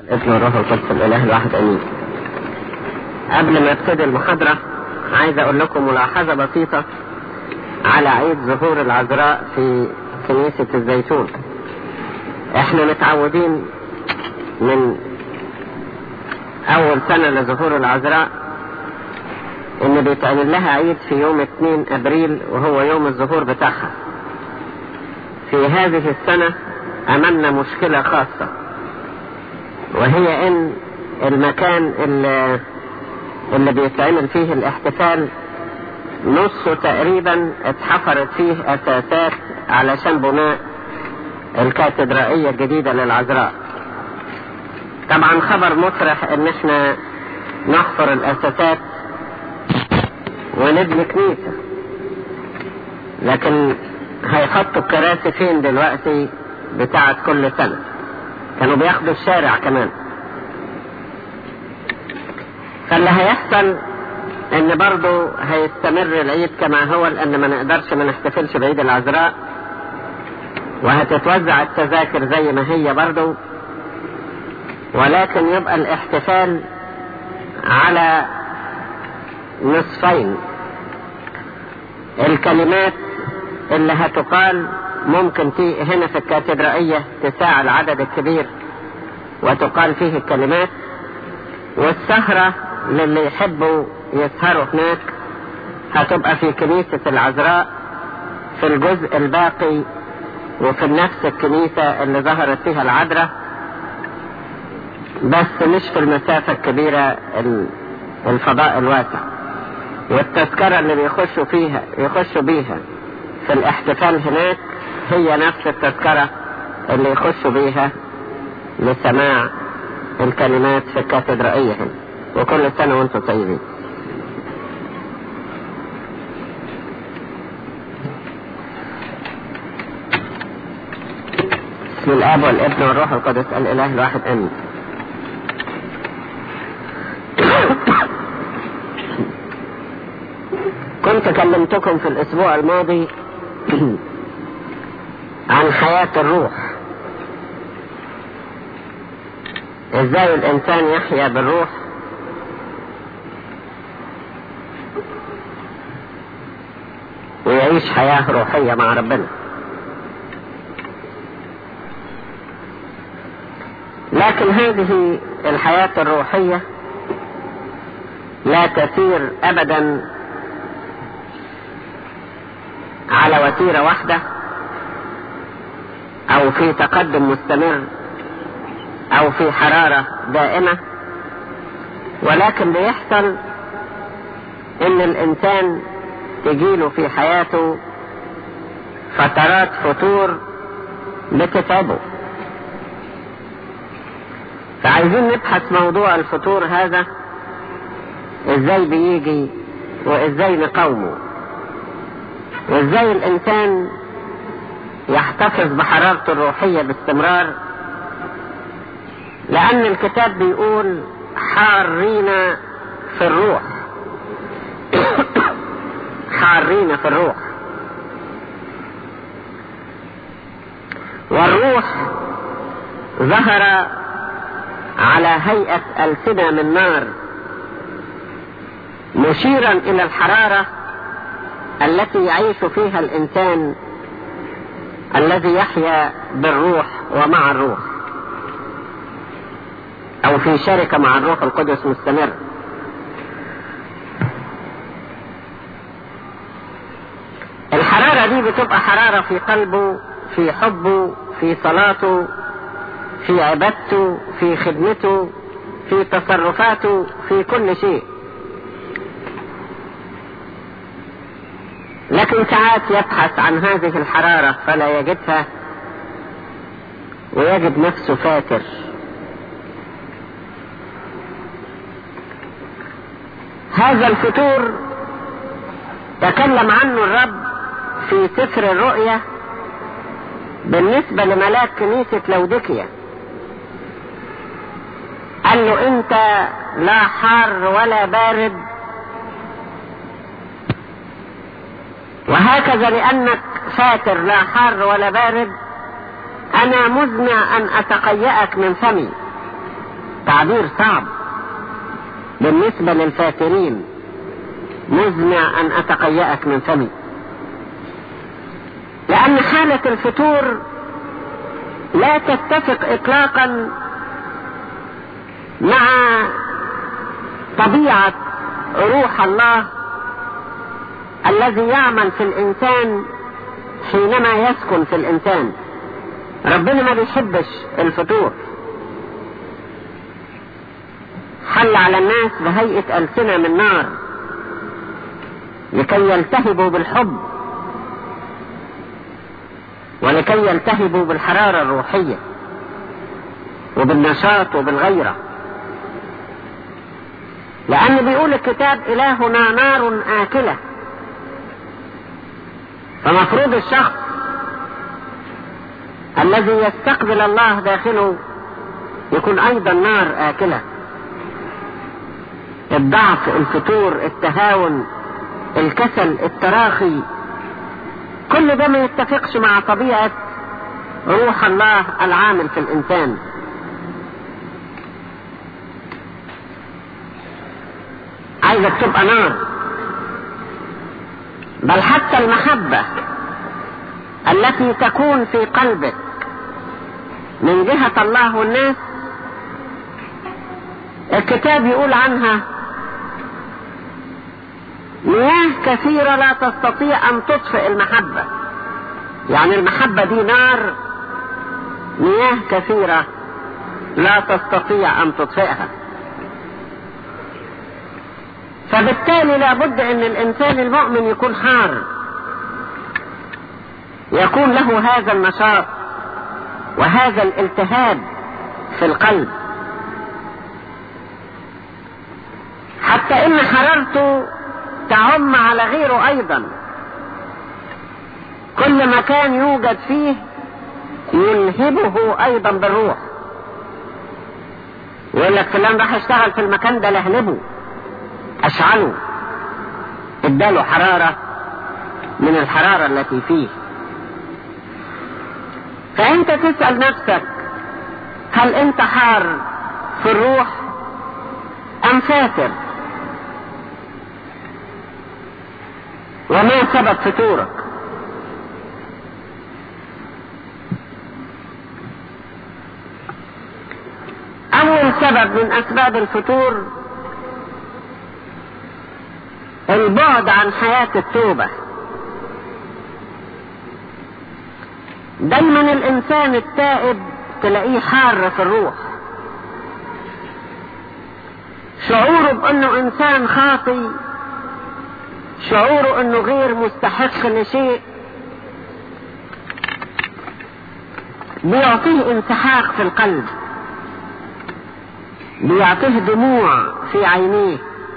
ابن الروح القدس الاله الواحد امين قبل ما ابتدي المحاضرة عايز اقول لكم ملاحظة بسيطة على عيد ظهور العذراء في كنيسة الزيتون احنا متعودين من اول سنة لظهور العذراء ان بيتعمل لها عيد في يوم 2 ابريل وهو يوم الظهور بتاعها في هذه السنة امامنا مشكلة خاصة وهي ان المكان اللي, اللي بيتعمل فيه الاحتفال نصه تقريبا اتحفرت فيه اساسات علشان بناء الكاتدرائية الجديدة للعذراء طبعا خبر مفرح ان احنا نحفر الاساسات ونبني كنيسة لكن هيحطوا الكراسي فين دلوقتي بتاعت كل سنة كانوا بياخدوا الشارع كمان فاللي هيحصل ان برضو هيستمر العيد كما هو لان ما نقدرش ما نحتفلش بعيد العذراء وهتتوزع التذاكر زي ما هي برضو ولكن يبقى الاحتفال على نصفين الكلمات اللي هتقال ممكن في هنا في الكاتدرائية تساع العدد الكبير وتقال فيه الكلمات والسهرة للي يحبوا يسهروا هناك هتبقى في كنيسة العذراء في الجزء الباقي وفي نفس الكنيسة اللي ظهرت فيها العذراء بس مش في المسافة الكبيرة الفضاء الواسع والتذكرة اللي بيخشوا فيها يخشوا بيها في الاحتفال هناك هي نفس التذكرة اللي يخشوا بيها لسماع الكلمات في الكاتدرائية هنا وكل سنة وانتم طيبين بسم الاب والابن والروح القدس الاله الواحد امين كنت كلمتكم في الاسبوع الماضي عن حياة الروح ازاي الانسان يحيا بالروح ويعيش حياة روحية مع ربنا لكن هذه الحياة الروحية لا تسير ابدا على وتيرة واحدة او في تقدم مستمر او في حرارة دائمة ولكن بيحصل ان الانسان تجيله في حياته فترات فتور بتتعبه فعايزين نبحث موضوع الفتور هذا ازاي بيجي وازاي نقاومه وازاي الانسان يحتفظ بحرارته الروحية باستمرار لان الكتاب بيقول حارين في الروح حارين في الروح والروح ظهر على هيئة ألسنة من نار مشيرا إلى الحرارة التي يعيش فيها الإنسان الذي يحيا بالروح ومع الروح أو في شركة مع الروح القدس مستمر الحرارة دي بتبقى حرارة في قلبه في حبه في صلاته في عبادته في خدمته في تصرفاته في كل شيء لكن ساعات يبحث عن هذه الحرارة فلا يجدها ويجد نفسه فاتر هذا الفتور تكلم عنه الرب في سفر الرؤيا بالنسبة لملاك كنيسة لودكيا قال له انت لا حار ولا بارد وهكذا لانك فاتر لا حار ولا بارد انا مزمع ان اتقيأك من فمي تعبير صعب بالنسبة للفاترين مزمع أن أتقيأك من فمي لأن حالة الفتور لا تتفق إطلاقا مع طبيعة روح الله الذي يعمل في الإنسان حينما يسكن في الإنسان ربنا ما بيحبش الفتور حل على الناس بهيئة ألسنة من نار لكي يلتهبوا بالحب ولكي يلتهبوا بالحرارة الروحية وبالنشاط وبالغيرة لأن بيقول الكتاب إلهنا نار آكلة فمفروض الشخص الذي يستقبل الله داخله يكون أيضا نار آكلة الضعف الفتور التهاون الكسل التراخي كل ده ما يتفقش مع طبيعة روح الله العامل في الإنسان عايزك تبقى نار بل حتى المحبة التي تكون في قلبك من جهة الله والناس الكتاب يقول عنها مياه كثيرة لا تستطيع أن تطفئ المحبة يعني المحبة دي نار مياه كثيرة لا تستطيع أن تطفئها فبالتالي لابد أن الإنسان المؤمن يكون حار يكون له هذا النشاط وهذا الالتهاب في القلب حتى ان حرارته تعم على غيره ايضا كل مكان يوجد فيه يلهبه ايضا بالروح يقول لك فلان راح يشتغل في المكان ده لهلبه اشعله اداله حرارة من الحرارة التي فيه فانت تسأل نفسك هل انت حار في الروح ام فاتر وما سبب فتورك اول سبب من اسباب الفتور البعد عن حياة التوبة دايما الانسان التائب تلاقيه حار في الروح شعوره بانه انسان خاطي شعوره انه غير مستحق لشيء بيعطيه انسحاق في القلب بيعطيه دموع في عينيه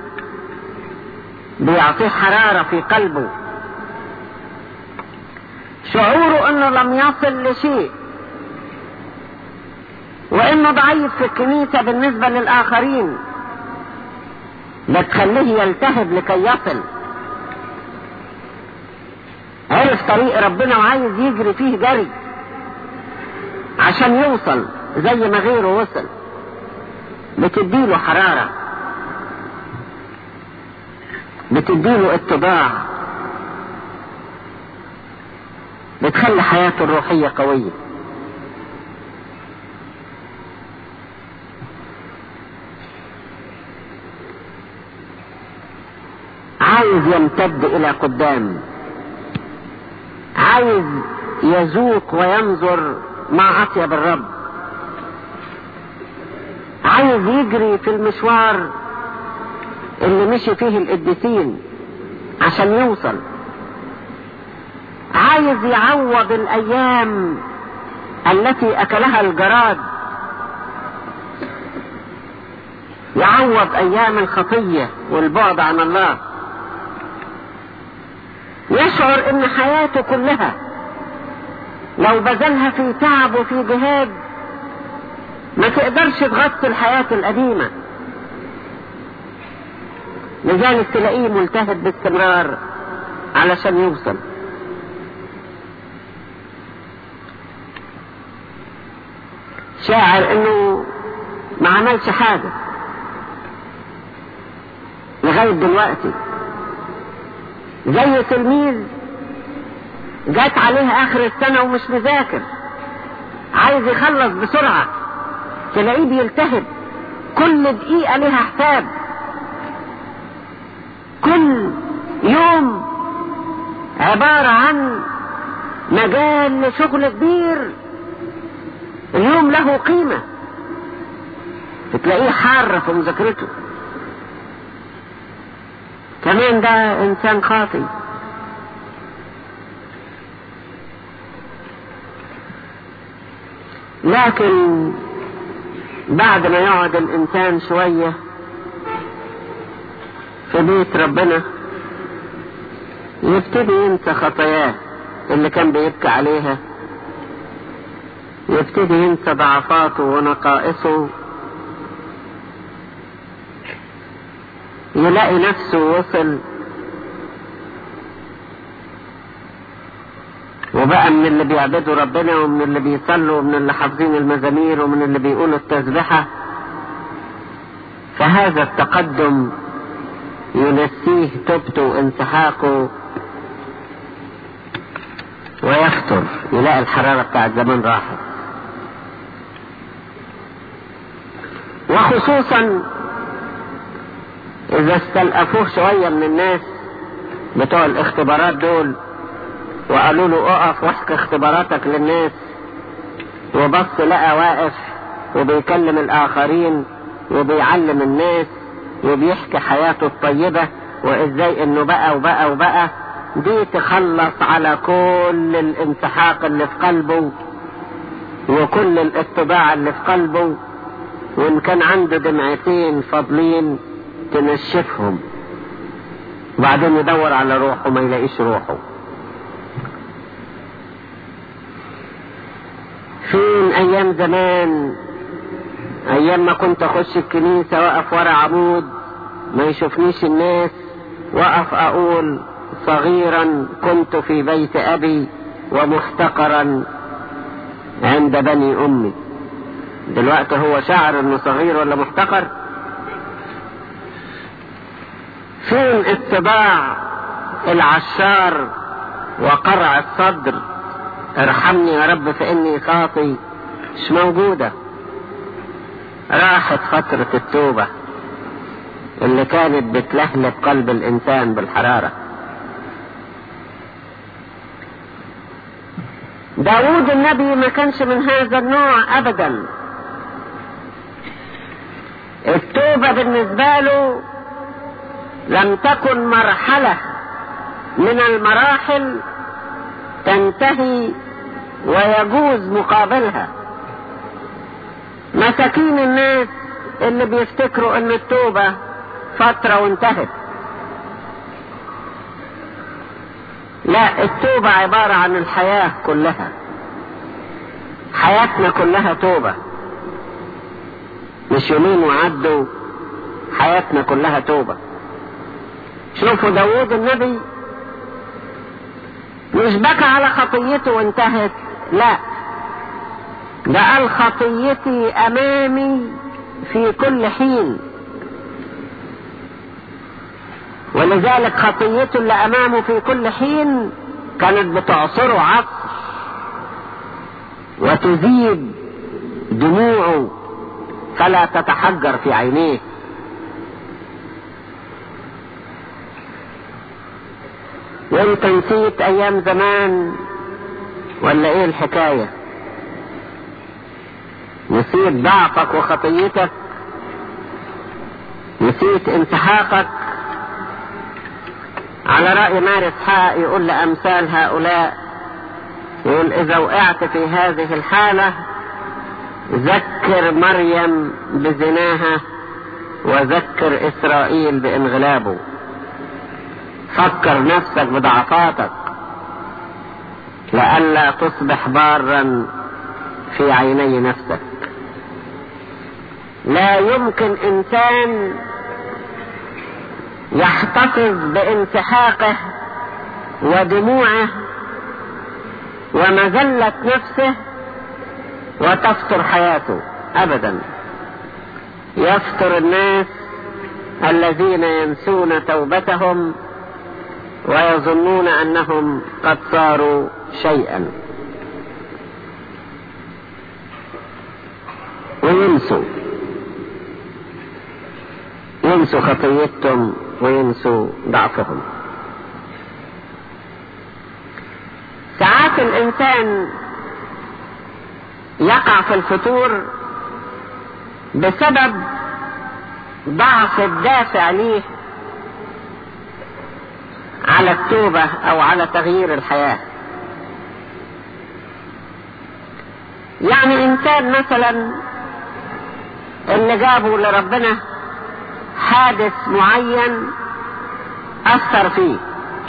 بيعطيه حرارة في قلبه شعوره انه لم يصل لشيء وانه ضعيف في الكنيسة بالنسبة للاخرين بتخليه يلتهب لكي يصل عرف طريق ربنا وعايز يجري فيه جري عشان يوصل زي ما غيره وصل بتديله حرارة بتديله اتباع بتخلي حياته الروحية قوية عايز يمتد الى قدام عايز يذوق وينظر مع اطيب الرب عايز يجري في المشوار اللي مشي فيه القديسين عشان يوصل عايز يعوض الايام التي اكلها الجراد يعوض ايام الخطية والبعد عن الله يشعر ان حياته كلها لو بذلها في تعب وفي جهاد ما تقدرش تغطي الحياة القديمة لذلك تلاقيه ملتهب باستمرار علشان يوصل شاعر انه ما عملش حاجة لغاية دلوقتي زي تلميذ جات عليه اخر السنة ومش مذاكر عايز يخلص بسرعة تلاقيه بيلتهب كل دقيقة لها حساب كل يوم عبارة عن مجال لشغل كبير اليوم له قيمة بتلاقيه حار في مذاكرته كمان ده انسان خاطئ لكن بعد ما يقعد الانسان شوية في بيت ربنا يبتدي ينسى خطاياه اللي كان بيبكي عليها يبتدي ينسى ضعفاته ونقائصه يلاقي نفسه وصل وبقى من اللي بيعبدوا ربنا ومن اللي بيصلوا ومن اللي حافظين المزامير ومن اللي بيقولوا التسبحة فهذا التقدم ينسيه توبته وانسحاقه ويفتر يلاقي الحرارة بتاعت زمان راحت وخصوصا اذا استلقفوه شوية من الناس بتوع الاختبارات دول وقالوا له اقف واحكي اختباراتك للناس وبص لقى واقف وبيكلم الاخرين وبيعلم الناس وبيحكي حياته الطيبة وازاي انه بقى وبقى وبقى دي تخلص على كل الانسحاق اللي في قلبه وكل الاتباع اللي في قلبه وان كان عنده دمعتين فاضلين تنشفهم وبعدين يدور على روحه ما يلاقيش روحه فين ايام زمان ايام ما كنت اخش الكنيسة واقف ورا عمود ما يشوفنيش الناس واقف اقول صغيرا كنت في بيت ابي ومحتقرا عند بني امي دلوقتي هو شعر انه صغير ولا محتقر فين اتباع العشار وقرع الصدر ارحمني يا رب فاني خاطي مش موجودة راحت فترة التوبة اللي كانت بتلهلب قلب الانسان بالحرارة داود النبي ما كانش من هذا النوع ابدا التوبة بالنسبة له لم تكن مرحلة من المراحل تنتهي ويجوز مقابلها مساكين الناس اللي بيفتكروا ان التوبة فترة وانتهت لا التوبة عبارة عن الحياة كلها حياتنا كلها توبة مش يومين وعدوا حياتنا كلها توبة شوفوا داوود النبي مش بكى على خطيته وانتهت لا ده قال خطيتي امامي في كل حين ولذلك خطيته اللي امامه في كل حين كانت بتعصره عصر وتذيب دموعه فلا تتحجر في عينيه وانت نسيت ايام زمان ولا ايه الحكاية نسيت ضعفك وخطيتك نسيت انسحاقك على رأي مارس حق يقول لأمثال هؤلاء يقول إذا وقعت في هذه الحالة ذكر مريم بزناها وذكر إسرائيل بانغلابه فكر نفسك بضعفاتك لئلا تصبح بارا في عيني نفسك لا يمكن انسان يحتفظ بانسحاقه ودموعه ومذلة نفسه وتفتر حياته ابدا يستر الناس الذين ينسون توبتهم ويظنون انهم قد صاروا شيئا وينسوا ينسوا خطيتهم وينسوا ضعفهم ساعات الانسان يقع في الفتور بسبب ضعف الدافع ليه على التوبة او على تغيير الحياة يعني انسان مثلا اللي جابه لربنا حادث معين اثر فيه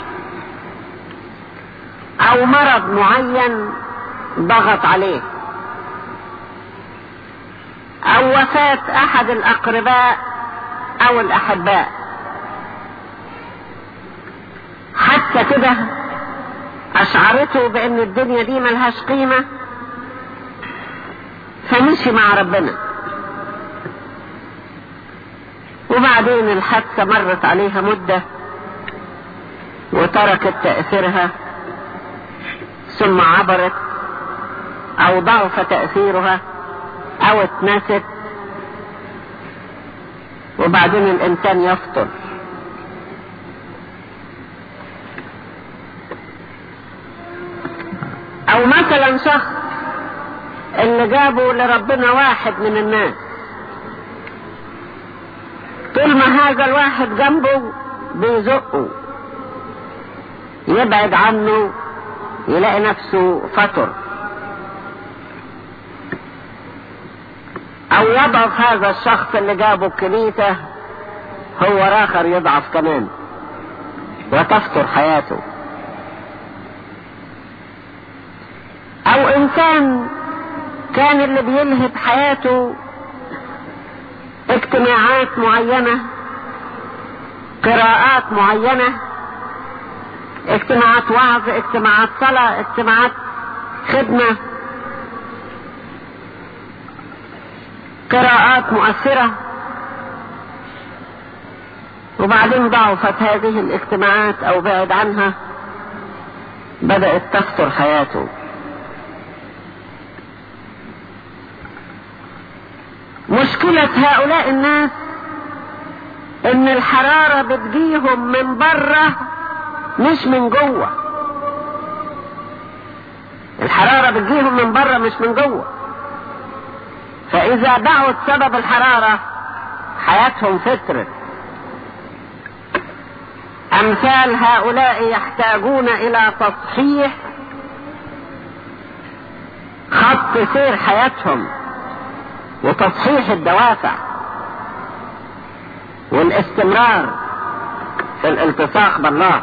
او مرض معين ضغط عليه او وفاة احد الاقرباء او الاحباء حتى كده اشعرته بان الدنيا دي ملهاش قيمة فمشي مع ربنا وبعدين الحادثة مرت عليها مدة وتركت تأثيرها ثم عبرت او ضعف تأثيرها او اتنست وبعدين الانسان يفطر او مثلا شخص اللي جابه لربنا واحد من الناس طول ما هذا الواحد جنبه بيزقه يبعد عنه يلاقي نفسه فطر او يضعف هذا الشخص اللي جابه الكنيسة هو اخر يضعف كمان وتفطر حياته او انسان كان اللي بيلهب حياته اجتماعات معينة قراءات معينة اجتماعات وعظ اجتماعات صلاة اجتماعات خدمة قراءات مؤثرة وبعدين ضعفت هذه الاجتماعات او بعد عنها بدأت تفطر حياته مشكلة هؤلاء الناس ان الحرارة بتجيهم من بره مش من جوه الحرارة بتجيهم من بره مش من جوه فاذا دعوا سبب الحرارة حياتهم فترت امثال هؤلاء يحتاجون الى تصحيح خط سير حياتهم وتصحيح الدوافع والاستمرار في الالتصاق بالله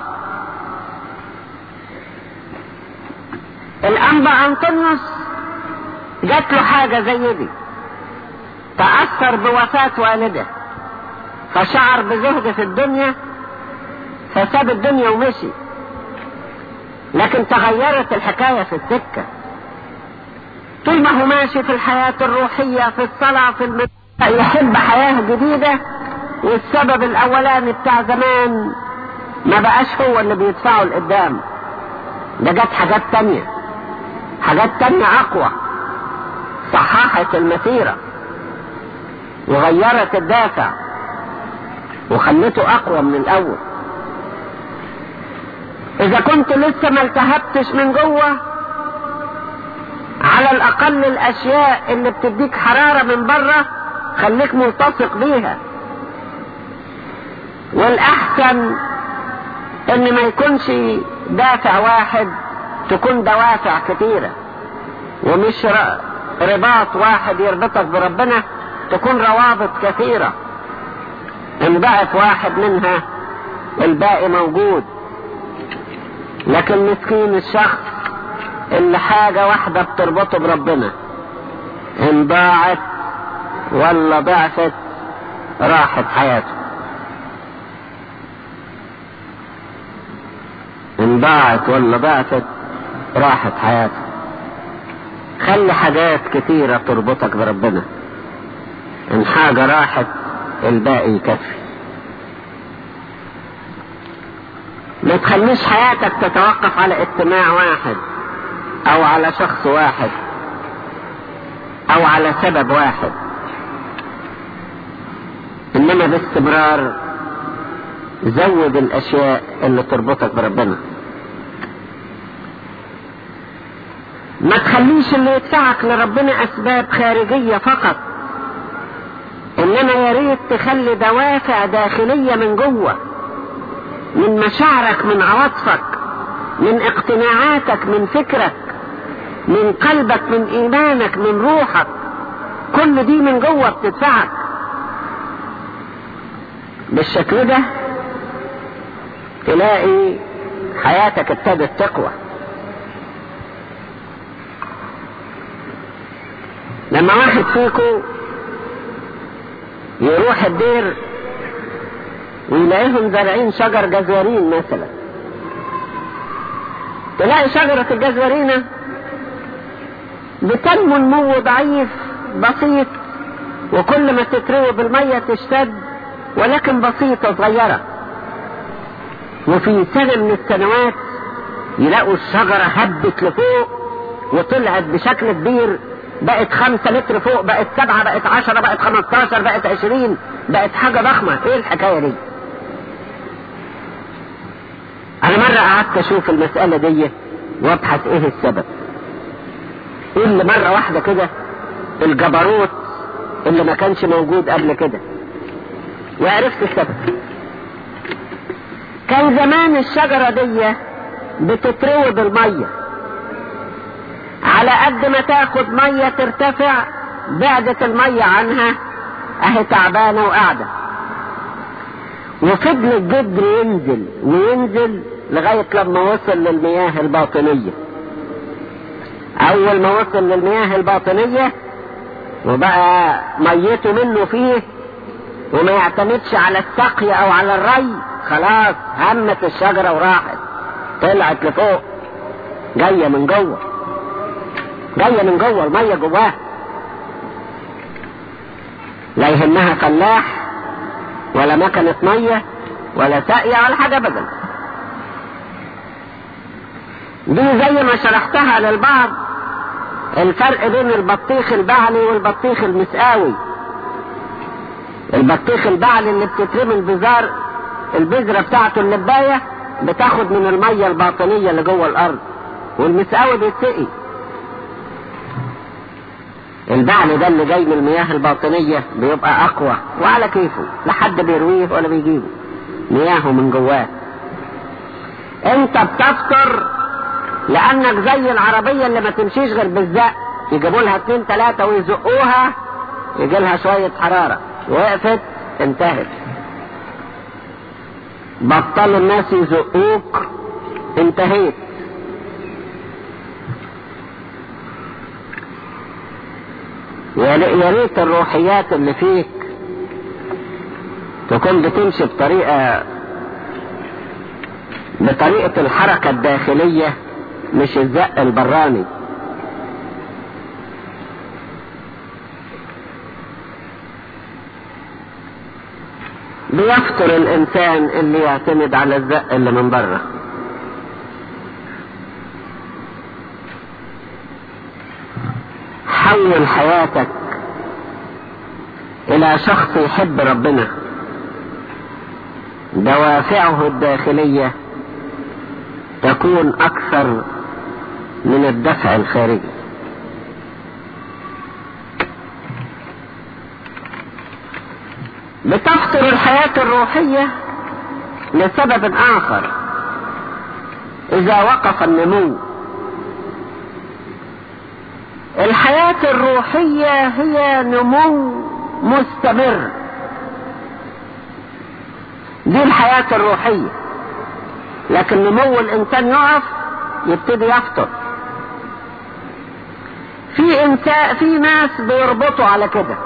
الانبا انطونيوس جات له حاجة زي دي تأثر بوفاة والده فشعر بزهد في الدنيا فساب الدنيا ومشي لكن تغيرت الحكاية في السكة طول ما هو ماشي في الحياة الروحية في الصلاة في المد... يحب حياة جديدة والسبب الاولاني بتاع زمان ما بقاش هو اللي بيدفعه لقدام ده جت حاجات تانية حاجات تانية اقوى صححت المسيرة وغيرت الدافع وخلته اقوى من الاول اذا كنت لسه ما التهبتش من جوه على الاقل الاشياء اللي بتديك حرارة من بره خليك ملتصق بيها والاحسن ان ما يكونش دافع واحد تكون دوافع كتيرة ومش رباط واحد يربطك بربنا تكون روابط كثيرة ان ضعف واحد منها الباقي موجود لكن مسكين الشخص اللي حاجة واحدة بتربطه بربنا ان ضاعت ولا ضعفت راحت حياته ان ضاعت ولا ضعفت راحت حياته خلي حاجات كتيرة تربطك بربنا ان حاجة راحت الباقي يكفي ما تخليش حياتك تتوقف على اجتماع واحد او على شخص واحد او على سبب واحد انما باستمرار زود الاشياء اللي تربطك بربنا ما تخليش اللي يدفعك لربنا اسباب خارجية فقط انما يا ريت تخلي دوافع داخلية من جوه من مشاعرك من عواطفك من اقتناعاتك من فكرك من قلبك من ايمانك من روحك كل دي من جوه بتدفعك بالشكل ده تلاقي حياتك ابتدت تقوى لما واحد فيكم يروح الدير ويلاقيهم زارعين شجر جزورين مثلا تلاقي شجرة الجزورينة بتنمو نمو ضعيف بسيط وكل ما تتروي بالمية تشتد ولكن بسيطة صغيرة وفي سنة من السنوات يلاقوا الشجرة هبت لفوق وطلعت بشكل كبير بقت خمسة متر فوق بقت سبعة بقت عشرة بقت خمستاشر بقت عشرين بقت حاجة ضخمة ايه الحكاية دي انا مرة قعدت اشوف المسألة دي وابحث ايه السبب ايه اللي مرة واحدة كده الجبروت اللي ما كانش موجود قبل كده وعرفت السبب كان زمان الشجرة دي بتتروي بالمية على قد ما تاخد مية ترتفع بعدت المية عنها اهي تعبانة وقاعدة وفضل الجدر ينزل وينزل لغاية لما وصل للمياه الباطنية اول ما وصل للمياه الباطنية وبقى ميته منه فيه وما يعتمدش على السقي او على الري خلاص همت الشجرة وراحت طلعت لفوق جاية من جوه جاية من جوه المية جواها لا يهمها فلاح ولا مكنة مية ولا ساقية ولا حاجة ابدا دي زي ما شرحتها للبعض الفرق بين البطيخ البعلي والبطيخ المسقاوي البطيخ البعلي اللي بتترمي البذار البذرة بتاعته اللباية بتاخد من المية الباطنية اللي جوه الارض والمسقاوي بيتسقي البعل ده اللي جاي من المياه الباطنية بيبقى اقوى وعلى كيفه لا حد بيرويه ولا بيجيبه مياهه من جواه انت بتفطر لانك زي العربية اللي ما تمشيش غير بالزق يجيبوا لها اتنين تلاتة ويزقوها يجي لها شوية حرارة وقفت انتهت بطلوا الناس يزقوك انتهيت يا ريت الروحيات اللي فيك تكون بتمشي بطريقة بطريقة الحركة الداخلية مش الزق البراني بيفطر الانسان اللي يعتمد على الزق اللي من بره حول حياتك الى شخص يحب ربنا دوافعه الداخلية تكون اكثر من الدفع الخارجي بتفطر الحياة الروحية لسبب اخر اذا وقف النمو الحياة الروحية هي نمو مستمر دي الحياة الروحية لكن نمو الانسان يقف يبتدي يفطر في انسان في ناس بيربطوا على كده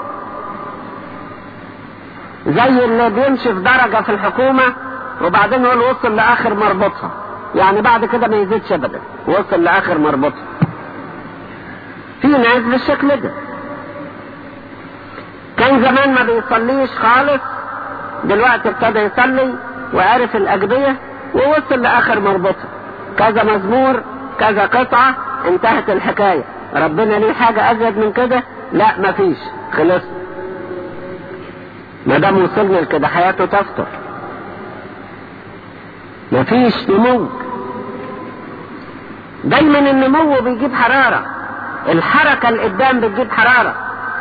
زي اللي بيمشي في درجة في الحكومة وبعدين يقول وصل لاخر مربطها يعني بعد كده ما يزيدش ابدا وصل لاخر مربطها في ناس بالشكل ده كان كان زمان ما بيصليش خالص دلوقتي ابتدى يصلي وعرف الأجبية ووصل لآخر مربطة كذا مزمور كذا قطعة انتهت الحكاية ربنا ليه حاجة أزيد من كده لا مفيش خلص ما دام وصلنا لكده حياته تفطر مفيش نمو دايما النمو بيجيب حرارة الحركة القدام بتجيب حرارة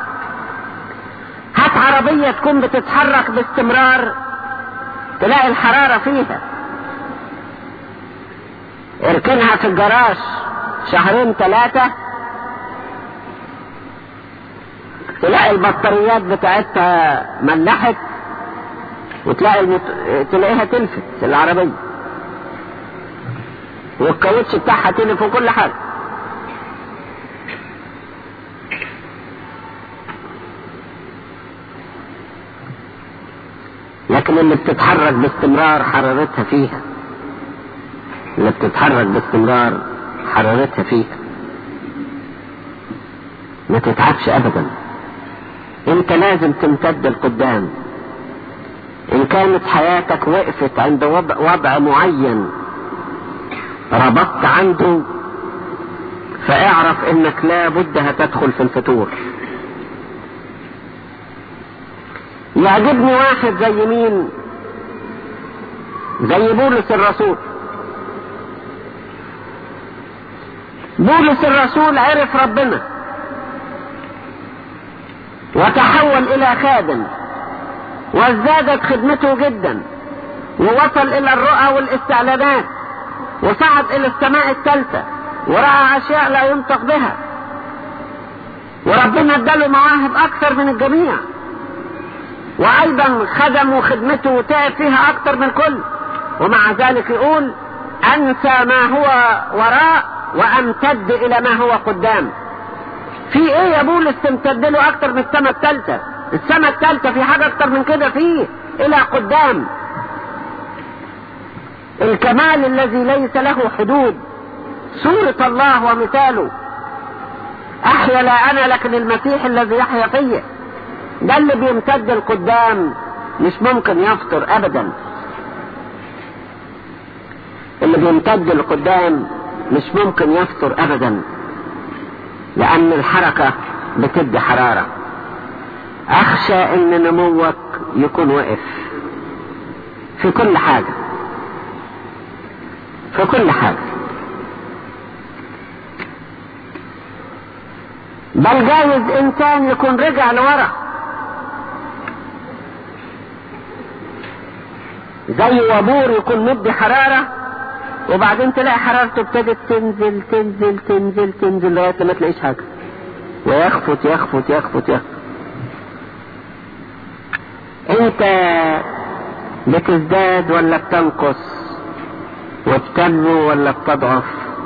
هات عربية تكون بتتحرك باستمرار تلاقي الحرارة فيها اركنها في الجراج شهرين ثلاثة تلاقي البطاريات بتاعتها ملحت وتلاقي المت... تلاقيها تلفت العربية والكاوتش بتاعها تلف وكل حاجة لكن اللي بتتحرك باستمرار حرارتها فيها اللي بتتحرك باستمرار حرارتها فيها ما تتعبش ابدا انت لازم تمتد لقدام ان كانت حياتك وقفت عند وضع, وضع معين ربطت عنده فاعرف انك لا بد هتدخل في الفتور يعجبني واحد زي مين زي بولس الرسول بولس الرسول عرف ربنا وتحول الى خادم وازدادت خدمته جدا ووصل الى الرؤى والاستعلانات وصعد الى السماء الثالثة ورأى اشياء لا ينطق بها وربنا اداله مواهب اكثر من الجميع وايضا خدم وخدمته وتعب فيها اكثر من الكل ومع ذلك يقول انسى ما هو وراء وامتد الى ما هو قدام في ايه يا بولس تمتد له اكتر من السماء الثالثة السماء الثالثة في حاجة اكتر من كده فيه الى قدام الكمال الذي ليس له حدود صورة الله ومثاله احيا لا انا لكن المسيح الذي يحيا فيه ده اللي بيمتد لقدام مش ممكن يفطر ابدا اللي بيمتد لقدام مش ممكن يفطر ابدا لان الحركة بتدي حرارة اخشى ان نموك يكون وقف في كل حاجة في كل حاجة بل جايز انسان يكون رجع لورا زي وابور يكون مدي حرارة وبعدين تلاقي حرارته ابتدت تنزل تنزل تنزل تنزل لغاية ما تلاقيش حاجة ويخفت يخفت يخفت يخفت انت بتزداد ولا بتنقص وبتنمو ولا بتضعف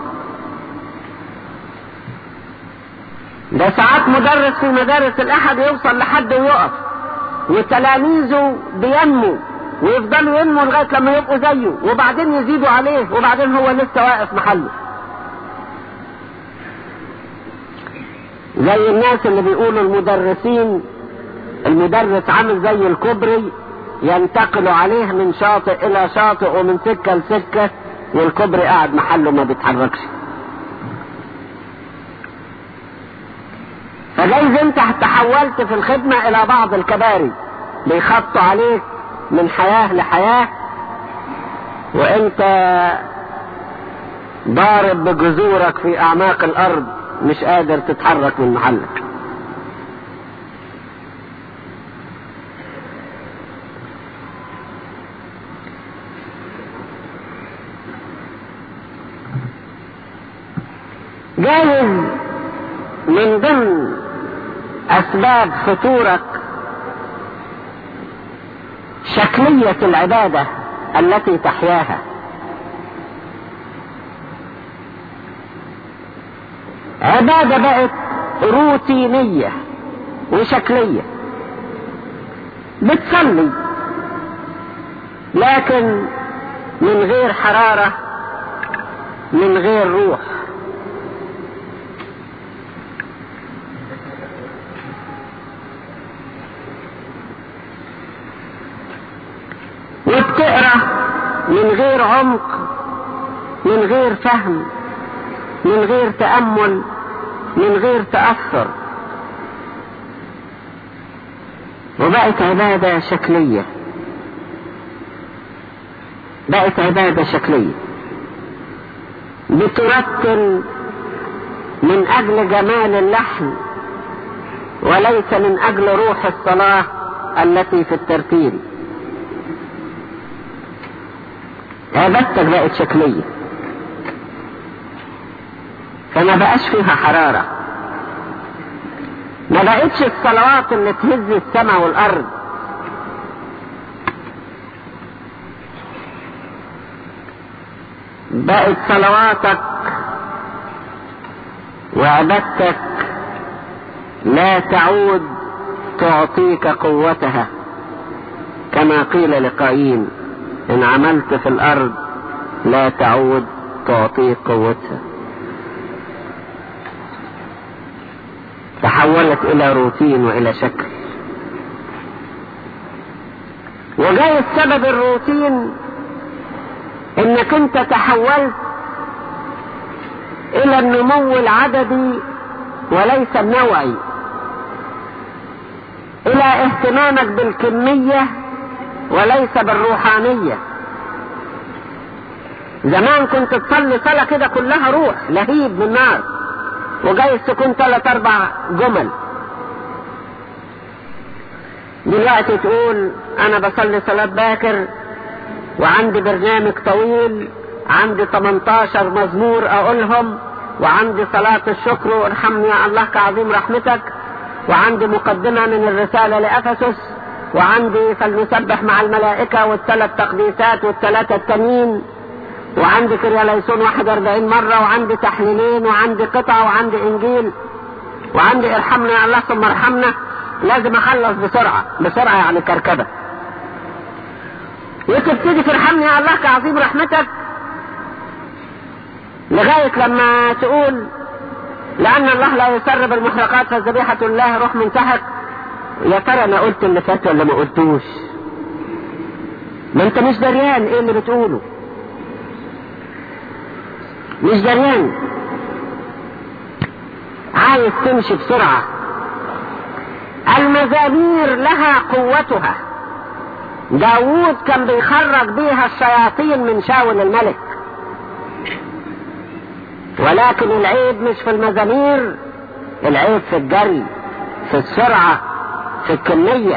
ده ساعات مدرس في مدارس الاحد يوصل لحد ويقف وتلاميذه بينمو ويفضلوا ينموا لغايه لما يبقوا زيه وبعدين يزيدوا عليه وبعدين هو لسه واقف محله زي الناس اللي بيقولوا المدرسين المدرس عامل زي الكوبري ينتقلوا عليه من شاطئ الى شاطئ ومن سكة لسكة والكوبري قاعد محله ما بيتحركش فجايز انت تحولت في الخدمة الى بعض الكباري بيخطوا عليك من حياة لحياة وانت ضارب بجذورك في اعماق الارض مش قادر تتحرك من محلك جايز من ضمن اسباب فتورك شكلية العبادة التي تحياها عبادة بقت روتينية وشكلية بتصلي لكن من غير حرارة من غير روح من غير عمق من غير فهم من غير تأمل من غير تأثر وبقت عبادة شكلية بقت عبادة شكلية بترتل من أجل جمال اللحن وليس من أجل روح الصلاة التي في الترتيل عبادتك بقت شكلية فما بقاش فيها حرارة ما بقتش الصلوات اللي تهز السماء والأرض بقت صلواتك وعبادتك لا تعود تعطيك قوتها كما قيل لقايين ان عملت في الارض لا تعود تعطيك قوتها تحولت الى روتين والى شكل وجاي السبب الروتين انك انت تحولت الى النمو العددي وليس النوعي الى اهتمامك بالكمية وليس بالروحانية زمان كنت تصلي صلاة كده كلها روح لهيب من نار وجايز تكون ثلاث اربع جمل دلوقتي تقول انا بصلي صلاة باكر وعندي برنامج طويل عندي 18 مزمور اقولهم وعندي صلاة الشكر وارحمني يا الله كعظيم رحمتك وعندي مقدمة من الرسالة لأفسس وعندي فلنسبح مع الملائكة والثلاث تقديسات والثلاثة التانيين وعندي كرياليسون 41 مرة وعندي تحليلين وعندي قطعة وعندي انجيل وعندي ارحمنا يا الله ثم ارحمنا لازم اخلص بسرعة بسرعة يعني كركبة وتبتدي ترحمني يا الله كعظيم رحمتك لغاية لما تقول لأن الله لا يسرب المحرقات فالذبيحة الله روح منتهك يا ترى أنا قلت اللي فات ولا ما قلتوش ما أنت مش دريان إيه اللي بتقوله مش دريان عايز تمشي بسرعة المزامير لها قوتها داوود كان بيخرج بيها الشياطين من شاول الملك ولكن العيب مش في المزامير العيب في الجري في السرعة في الكمية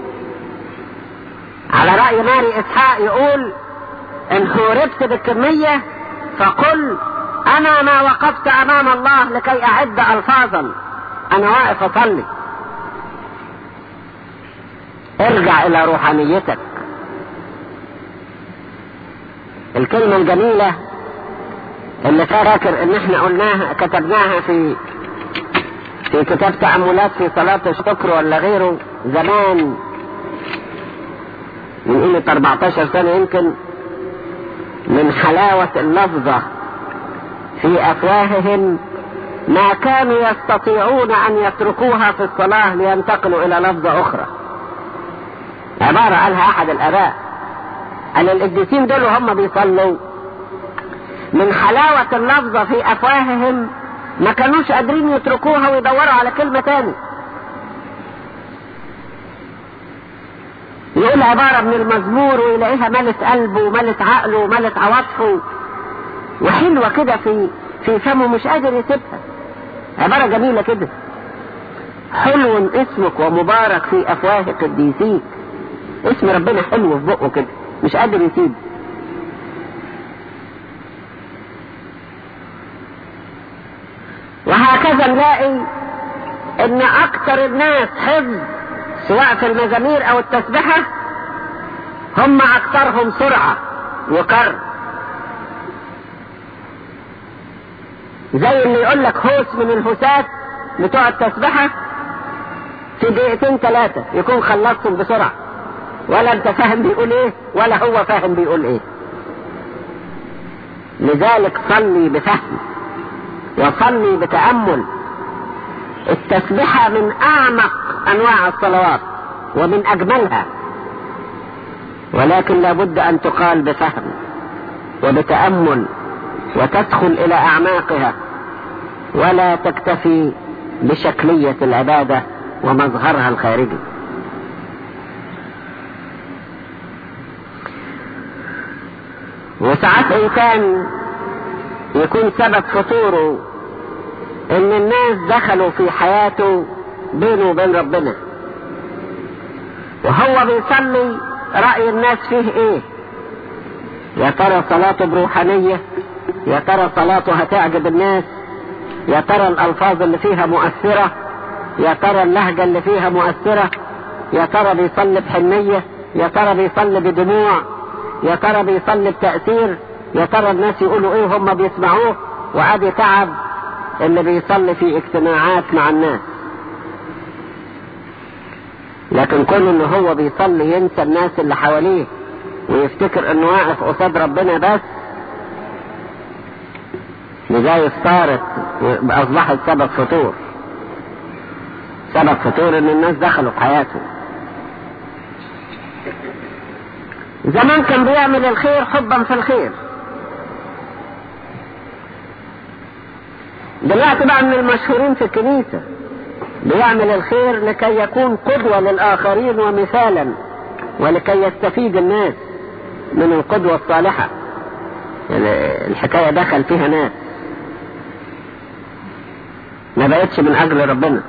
على رأي ماري إسحاق يقول إن هربت بالكمية فقل أنا ما وقفت أمام الله لكي أعد ألفاظا أنا واقف أصلي ارجع إلى روحانيتك الكلمة الجميلة اللي فاكر ان احنا قلناها كتبناها في في كتاب تأملات في صلاة الشكر ولا غيره زمان من قيمة 14 سنة يمكن من حلاوة اللفظة في أفواههم ما كانوا يستطيعون أن يتركوها في الصلاة لينتقلوا إلى لفظة أخرى عبارة قالها أحد الآباء قال القديسين دول وهم بيصلوا من حلاوة اللفظة في أفواههم ما كانوش قادرين يتركوها ويدوروا على كلمة تاني يقول عبارة من المزمور ويلاقيها ملت قلبه وملت عقله وملت عواطفه وحلوة كده في في فمه مش قادر يسيبها عبارة جميلة كده حلو اسمك ومبارك في أفواه قديسيك اسم ربنا حلو في بقه كده مش قادر يسيبه وهكذا نلاقي ان اكثر الناس حفظ سواء في المزامير او التسبحة هم اكثرهم سرعة وكر زي اللي يقول لك هوس من الهوسات بتوع التسبحة في دقيقتين ثلاثة يكون خلصتم بسرعة ولا انت فاهم بيقول ايه ولا هو فاهم بيقول ايه لذلك صلي بفهم وصلي بتأمل التسبحة من أعمق أنواع الصلوات ومن أجملها ولكن لابد أن تقال بفهم وبتأمل وتدخل إلى أعماقها ولا تكتفي بشكلية العبادة ومظهرها الخارجي وساعات إنسان يكون سبب فطوره إن الناس دخلوا في حياته بينه وبين ربنا وهو بيصلي رأي الناس فيه إيه يا ترى صلاته بروحانية يا ترى صلاته هتعجب الناس يا ترى الألفاظ اللي فيها مؤثرة يا ترى اللهجة اللي فيها مؤثرة يا ترى بيصلي بحنية يا ترى بيصلي بدموع يا ترى بيصلي بتأثير يا ترى الناس يقولوا ايه هم بيسمعوه وعادي تعب اللي بيصلي في اجتماعات مع الناس لكن كون ان هو بيصلي ينسى الناس اللي حواليه ويفتكر انه واقف قصاد ربنا بس لذلك صارت اصبحت سبب فطور سبب فطور ان الناس دخلوا في حياته زمان كان بيعمل الخير حبا في الخير دلوقتي بقى من المشهورين في الكنيسة بيعمل الخير لكي يكون قدوة للآخرين ومثالا ولكي يستفيد الناس من القدوة الصالحة الحكاية دخل فيها ناس ما بقتش من أجل ربنا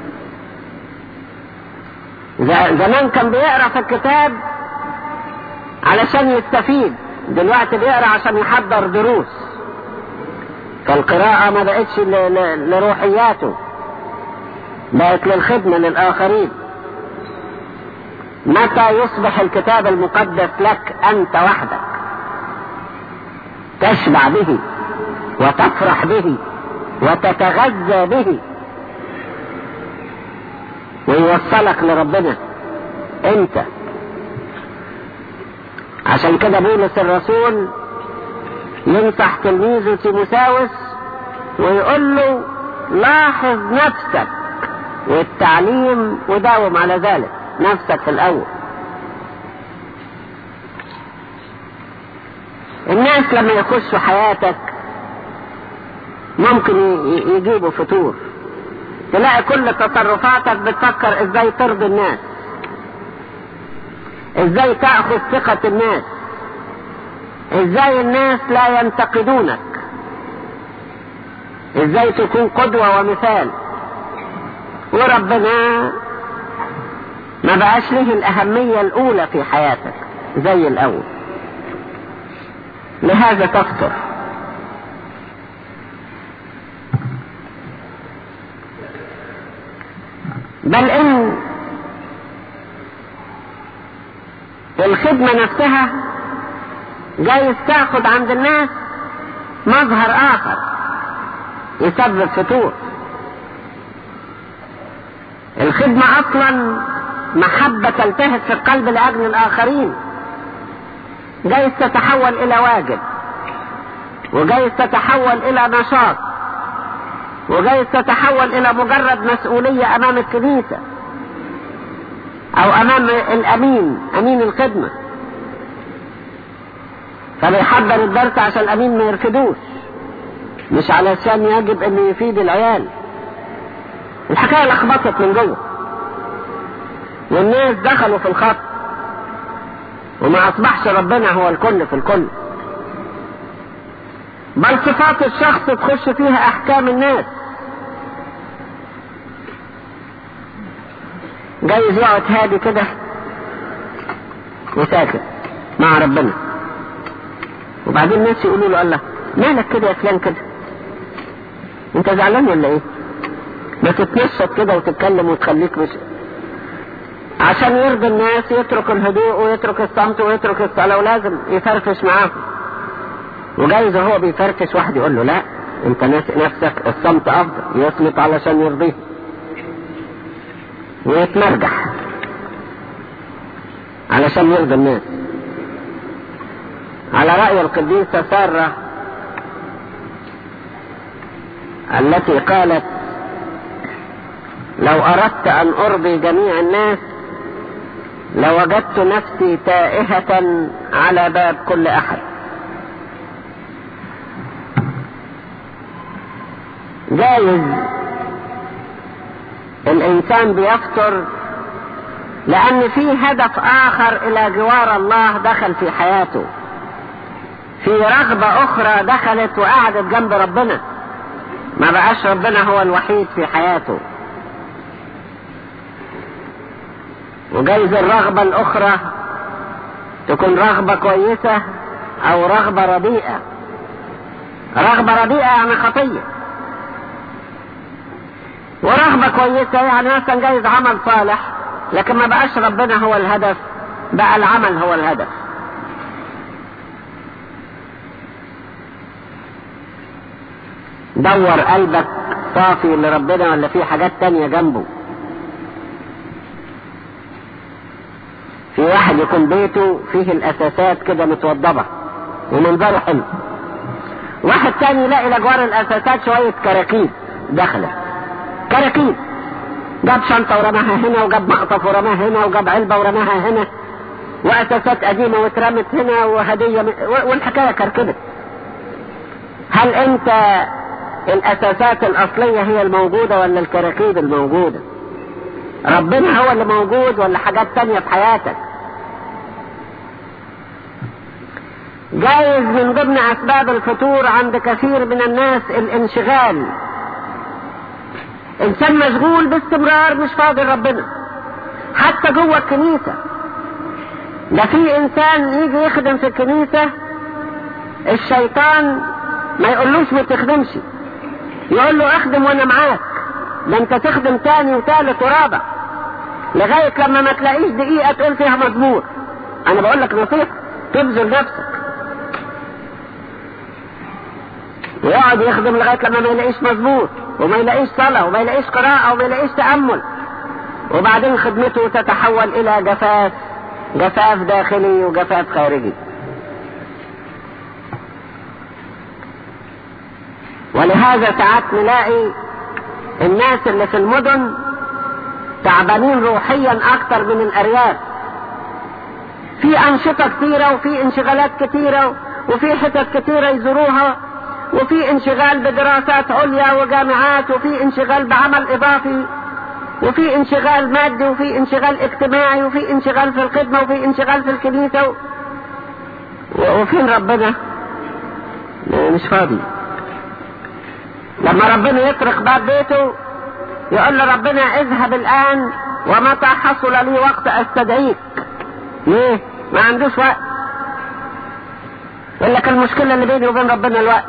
زمان كان بيقرأ في الكتاب علشان يستفيد دلوقتي بيقرأ عشان يحضر دروس فالقراءة ما بقتش لروحياته بقت للخدمة للآخرين متى يصبح الكتاب المقدس لك أنت وحدك تشبع به وتفرح به وتتغذى به ويوصلك لربنا انت عشان كده بولس الرسول ينصح تلميذه تيموساوس ويقول له لاحظ نفسك والتعليم وداوم على ذلك نفسك في الاول الناس لما يخشوا حياتك ممكن يجيبوا فتور تلاقي كل تصرفاتك بتفكر ازاي ترضي الناس ازاي تأخذ ثقة الناس ازاي الناس لا ينتقدونك ازاي تكون قدوة ومثال وربنا ما بقاش له الأهمية الأولى في حياتك زي الأول لهذا تفطر بل ان الخدمة نفسها جايز تاخد عند الناس مظهر اخر يسبب فتور الخدمة اصلا محبة تلتهب في القلب لاجل الاخرين جايز تتحول الى واجب وجايز تتحول الى نشاط وجايز تتحول الى مجرد مسؤولية امام الكنيسة او امام الامين امين الخدمة فبيحضر الدرس عشان الامين ما يرفدوش مش علشان يجب انه يفيد العيال الحكاية لخبطت من جوه والناس دخلوا في الخط وما اصبحش ربنا هو الكل في الكل بل صفات الشخص تخش فيها احكام الناس جايز يقعد هادي كده وساكت مع ربنا وبعدين الناس يقولوا له الله مالك كده يا فلان كده انت زعلان ولا ايه ما تتنشط كده وتتكلم وتخليك مش عشان يرضي الناس يترك الهدوء ويترك الصمت ويترك الصلاة ولازم يفرفش معاهم وجايز هو بيفرفش واحد يقول له لا انت نفسك الصمت افضل يصمت علشان يرضيه ويتمرجح علشان يرضي الناس على رأي القديسة سارة التي قالت لو أردت أن أرضي جميع الناس لوجدت نفسي تائهة على باب كل أحد جايز الانسان بيفطر لان في هدف اخر الى جوار الله دخل في حياته في رغبة اخرى دخلت وقعدت جنب ربنا ما بقاش ربنا هو الوحيد في حياته وجايز الرغبة الاخرى تكون رغبة كويسة او رغبة رديئة رغبة رديئة يعني خطية ورغبة كويسة يعني مثلا جايز عمل صالح لكن ما بقاش ربنا هو الهدف بقى العمل هو الهدف دور قلبك صافي لربنا ولا في حاجات تانية جنبه في واحد يكون بيته فيه الاساسات كده متوضبة ومنظره حلو واحد تاني يلاقي لجوار الاساسات شوية كراكيب داخلة كراكيب جاب شنطة ورماها هنا وجاب مقطف ورماها هنا وجاب علبة ورماها هنا واساسات قديمة واترمت هنا وهدية م... والحكاية كركبت هل انت الاساسات الاصلية هي الموجودة ولا الكراكيب الموجودة ربنا هو اللي موجود ولا حاجات تانية في حياتك جايز من ضمن اسباب الفتور عند كثير من الناس الانشغال انسان مشغول باستمرار مش فاضي ربنا حتى جوه الكنيسة ده في انسان يجي يخدم في الكنيسة الشيطان ما يقولوش ما تخدمش يقول له اخدم وانا معاك ده انت تخدم تاني وتالت ورابع لغاية لما ما تلاقيش دقيقة تقول فيها مزمور انا بقول لك نصيحة تبذل نفسك ويقعد يخدم لغاية لما ما يلاقيش مزمور وما يلاقيش صلاة وما يلاقيش قراءة وما يلاقيش تأمل وبعدين خدمته تتحول إلى جفاف جفاف داخلي وجفاف خارجي ولهذا ساعات نلاقي الناس اللي في المدن تعبانين روحيا أكتر من الأرياف في أنشطة كتيرة وفي انشغالات كتيرة وفي حتت كتيرة يزوروها وفي انشغال بدراسات عليا وجامعات وفي انشغال بعمل اضافي وفي انشغال مادي وفي انشغال اجتماعي وفي انشغال في الخدمة وفي انشغال في الكنيسة و... وفين ربنا مش فاضي لما ربنا يطرق باب بيته يقول له ربنا اذهب الان ومتى حصل لي وقت استدعيك ليه ما عندوش وقت يقول لك المشكلة اللي بيني وبين ربنا الوقت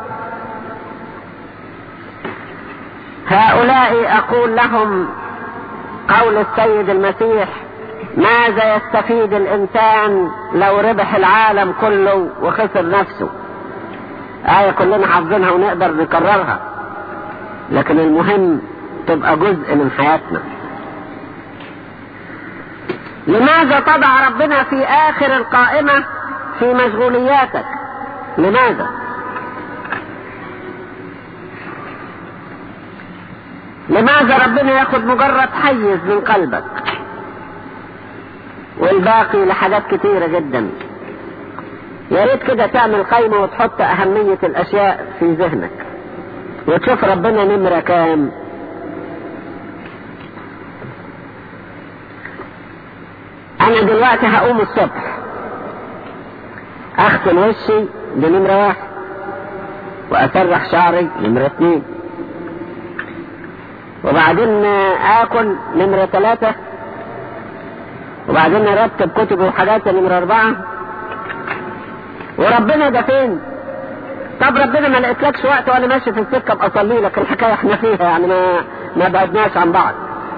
هؤلاء اقول لهم قول السيد المسيح ماذا يستفيد الانسان لو ربح العالم كله وخسر نفسه آية كلنا حافظينها ونقدر نكررها لكن المهم تبقى جزء من حياتنا لماذا تضع ربنا في آخر القائمة في مشغولياتك لماذا لماذا ربنا ياخد مجرد حيز من قلبك والباقي لحاجات كتيرة جدا يا ريت كده تعمل قائمة وتحط أهمية الأشياء في ذهنك وتشوف ربنا نمرة كام أنا دلوقتي هقوم الصبح أغسل وشي دي نمرة واحد وأسرح شعري نمرة اتنين وبعدين آكل نمرة ثلاثة وبعدين أرتب كتبي وحاجاتي نمرة أربعة وربنا ده فين؟ طب ربنا ما لقيتلكش وقت وانا ماشي في السكه ابقى اصلي لك الحكايه احنا فيها يعني ما ما بعدناش عن بعض.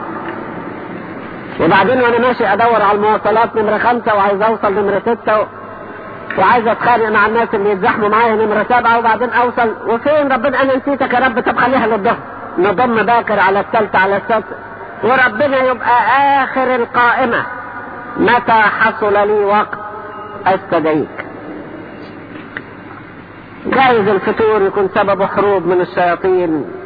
وبعدين وانا ماشي ادور على المواصلات نمره خمسه وعايز اوصل نمره سته و... وعايز اتخانق مع الناس اللي يتزحموا معايا نمره سبعه وبعدين اوصل وفين ربنا انا نسيتك يا رب طب خليها للظهر نضم باكر على الثالثه على السادسه وربنا يبقى اخر القائمه متى حصل لي وقت استدعيك جايز الفتور يكون سبب حروب من الشياطين